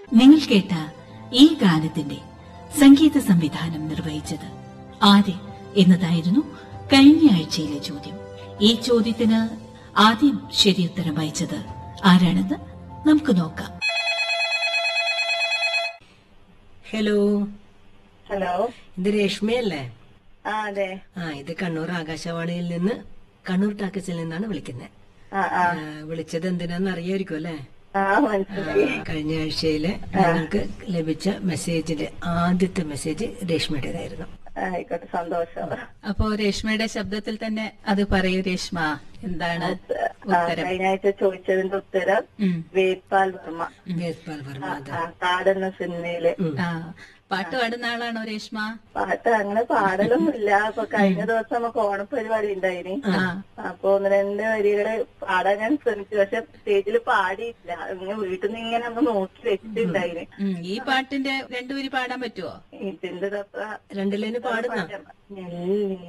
നിങ്ങൾ കേട്ട ഈ ഗാനത്തിന്റെ സംഗീത സംവിധാനം നിർവഹിച്ചത് ആര് എന്നതായിരുന്നു കഴിഞ്ഞ ആഴ്ചയിലെ ചോദ്യം ഈ ചോദ്യത്തിന് ആദ്യം ശരിയുത്തരം വായിച്ചത് ആരാണെന്ന് നമുക്ക് നോക്കാം ഹലോ ഹലോ ഇത് രേഷ്മയല്ലേ ആ അതെ ആ ഇത് കണ്ണൂർ ആകാശവാണിയിൽ നിന്ന് കണ്ണൂർ ടാക്കസിൽ നിന്നാണ് വിളിക്കുന്നത് ആ ആ വിളിച്ചത് എന്തിനാന്ന് അറിയായിരിക്കും അല്ലേ ആ മനസ്സിലായി കഴിഞ്ഞ ആഴ്ചയില് ഞങ്ങൾക്ക് ലഭിച്ച മെസ്സേജിന്റെ ആദ്യത്തെ മെസ്സേജ് രേഷ്മയുടേതായിരുന്നു ആയിക്കോട്ടെ സന്തോഷം അപ്പോ രേഷ്മയുടെ ശബ്ദത്തിൽ തന്നെ അത് പറയൂ രേഷ്മ എന്താണ് ആ, കഴിഞ്ഞ ആഴ്ച ചോദിച്ചതിന്റെ ഉത്തരം ഉം. വേദ്പാൽ വർമ്മ വേദ്പാൽ വർമ്മ അതെ ആ, കാടെന്ന സിനിമയില് ആ പാട്ട് പാടുന്ന ആളാണോ രേഷ്മ പാട്ട് അങ്ങനെ പാടലൊന്നുമില്ല അപ്പൊ കഴിഞ്ഞ ദിവസം നമുക്ക് ഓണപ്പരിപാടി ഉണ്ടായിനി ആ അപ്പൊ ഒന്ന് രണ്ട് വരികള് പാടാൻ ഞാൻ ശ്രമിച്ചു പക്ഷെ സ്റ്റേജിൽ പാടിയില്ല ഇങ്ങനെ വീട്ടിൽ നിന്ന് ഇങ്ങനെ ഒന്ന് നോക്കി വെച്ചിട്ടുണ്ടായിന് ഉം, ഈ പാട്ടിന്റെ രണ്ടുപേര് പാടാൻ പറ്റുമോ ഇതിന്റെ തപ്പ രണ്ടിലേന് പാടുന്ന നെല്ലി